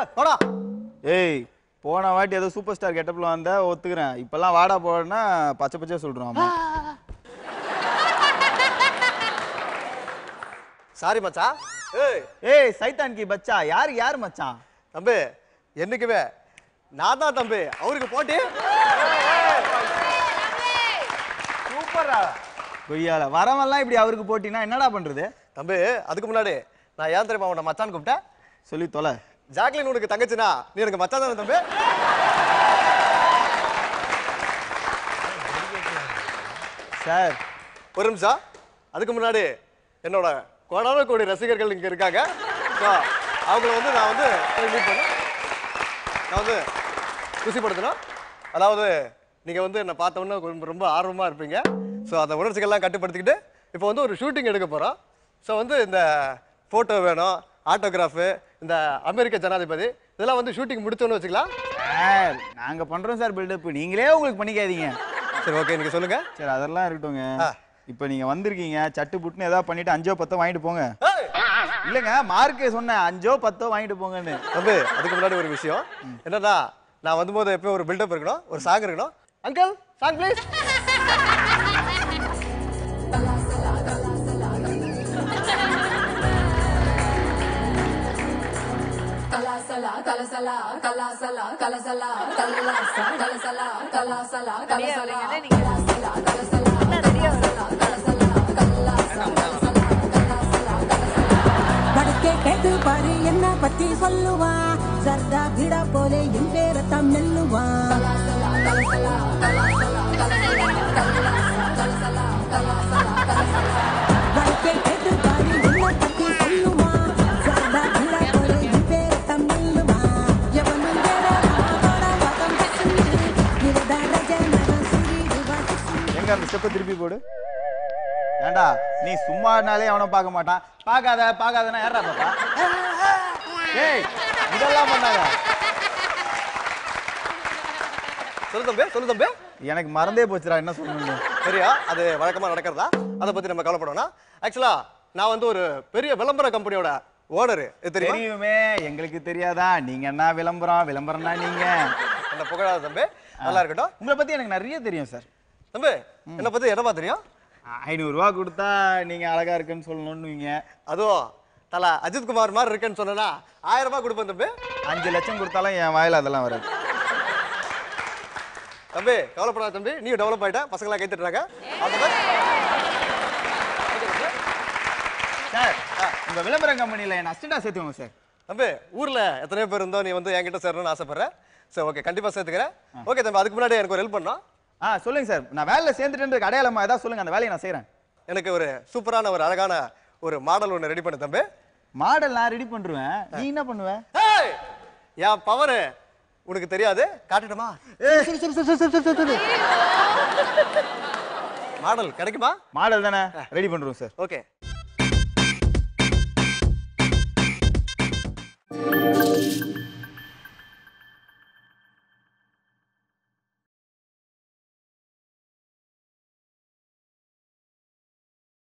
ஏய், போடா ஏய் போன வாட்டி ஏதோ சூப்பர் ஸ்டார் கெட்டப்ல வந்த ஒத்துக்கிறேன் இப்பெல்லாம் வாடா போடனா பச்சை பச்சையா சொல்றோம் ஆமா சாரி மச்சான் ஏய் ஏய் சைத்தான் கி பச்சா யார் யார் மச்சான் தம்பி என்னைக்குமே நான் தான் தம்பி அவருக்கு போட்டி சூப்பரா கொய்யால வரவெல்லாம் இப்படி அவருக்கு போட்டினா என்னடா பண்றது தம்பி அதுக்கு முன்னாடி நான் ஏன் தெரியுமா உன்னை மச்சான் கூப்பிட்டேன் சொல்லி தொலை ஜாக்லின் உனக்கு தங்கச்சினா நீ எனக்கு மச்சான் தானே தம்பி சார் ஒரு நிமிஷம் அதுக்கு முன்னாடி என்னோட கோடான கோடி ரசிகர்கள் இங்க இருக்காங்க ஸோ அவங்கள வந்து நான் வந்து மீட் பண்ண நான் வந்து குசிப்படுத்தணும் அதாவது நீங்க வந்து என்னை பார்த்தோன்னே ரொம்ப ரொம்ப ஆர்வமா இருப்பீங்க ஸோ அந்த உணர்ச்சிகள்லாம் கட்டுப்படுத்திக்கிட்டு இப்போ வந்து ஒரு ஷூட்டிங் எடுக்க போறோம் ஸோ வந்து இந்த ஃபோட்டோ வேணும் ஆட்டோகிராஃபு இந்த அமெரிக்க ஜனாதிபதி இதெல்லாம் வந்து ஷூட்டிங் முடிச்சோன்னு வச்சுக்கலாம் சார் நாங்க பண்றோம் சார் பில்டப் நீங்களே உங்களுக்கு பண்ணிக்காதீங்க சரி ஓகே நீங்க சொல்லுங்க சரி அதெல்லாம் இருக்கட்டும்ங்க ஆ. இப்போ நீங்க வந்திருக்கீங்க சட்டு புட்டுன்னு ஏதாவது பண்ணிட்டு அஞ்சோ பத்தோ வாங்கிட்டு போங்க ஏய்! இல்லைங்க மார்க்கு சொன்னேன் அஞ்சோ பத்தோ வாங்கிட்டு போங்கன்னு தம்பி அதுக்கு முன்னாடி ஒரு விஷயம் என்னன்னா நான் வந்தபோது எப்பயும் ஒரு பில்டப் இருக்கணும் ஒரு சாங் இருக்கணும் அங்கிள் சாங் ப்ளீஸ் கலாசலா கலசலா கலாசலா கலசலா கல்லாசா கலசலா கலாசலா கலசலா கலாசலா கலசலா கலாசலா கலசலா கல்லாசா கலசலா கலாசலா கலசலா வடக்கே கேட்டு பாரு என்ன பத்தி சொல்லுவா சர்தா விடா போலே என் பேரத்தான் நெல்லுவா கலாசலா கலசலா கலாசலா கலசலா கல்லாசா கலசலா கலாசலா கலசலா வடக்கே கேட்டு பாரு என்ன பத்தி சொல்லுவா சர்தா விடா போலே என் பேரத்தான் நெல்லுவா எவனும் தேடாதோட வகம் கசுந்து விரதா ரஜனக சுரிடுவா எங்க அந்த ஸ்டெப்பை திருப்பி போடு ஏண்டா நீ சும்மானாலே அவனை பார்க்க மாட்டான் பார்க்காத பார்க்காதனா யாரா பாப்பா ஏய் இதெல்லாம் பண்ணாங்க சொல்லு தம்பி சொல்லு தம்பி எனக்கு மறந்தே போச்சுடா என்ன சொல்லணும்னு சரியா அது வழக்கமா நடக்கிறதா அதை பத்தி நம்ம கவலைப்படணும் ஆக்சுவலா நான் வந்து ஒரு பெரிய விளம்பர கம்பெனியோட ஓனர் இது தெரியுமா தெரியுமே எங்களுக்கு தெரியாதா நீங்க என்ன விளம்பரம் விளம்பரம்னா நீங்க என்ன புகழாத தம்பி நல்லா இருக்கட்டும் உங்களை பத்தி எனக்கு நிறைய தெரியும் சார் தம்பி என்னை பத்தி என்னப்பா தெரியும் ஐநூறுரூவா கொடுத்தா நீங்க அழகா இருக்குன்னு சொல்லணும்னுவீங்க அதுவும் தல அஜித் குமார் மாதிரி இருக்கேன்னு சொன்னா ஆயிரம் ரூபாய் கொடுப்பேன் தம்பி அஞ்சு லட்சம் கொடுத்தாலும் என் வாயில அதெல்லாம் வராது தம்பி கவலைப்படாத தம்பி நீ டெவலப் ஆயிட்ட பசங்களாம் கைத்துட்டுறாங்க All the best. சார் உங்க விளம்பரம் கம்பெனில என்ன அசிஸ்டண்டா சேர்த்துக்கோங்க சார் தம்பி ஊர்ல எத்தனையோ பேர் இருந்தோ நீ வந்து என்கிட்ட சேரணும்னு ஆசைப்படுற சரி ஓகே கண்டிப்பா சேர்த்துக்கிறேன் ஓகே தம்பி அதுக்கு முன்னாடி எனக்கு ஒரு ஹெல்ப் பண்ணோம் ஆ சொல்லுங்க சார் நான் வேலையில சேர்ந்துட்டு அடையாளமா ஏதாவது சொல்லுங்க அந்த வேலையை நான் செய்றேன் எனக்கு ஒரு சூப்பரான ஒரு அழகான ஒரு மாடல் ஒன்று ரெடி பண்ணு தம்பி மாடல் நான் ரெடி பண்ணுவேன் நீ என்ன பண்ணுவ ஏய்! என் பவர் உனக்கு தெரியாது காட்டுட்டுமா மாடல் கிடைக்குமா மாடல் தானே ரெடி பண்றோம் சார் ஓகே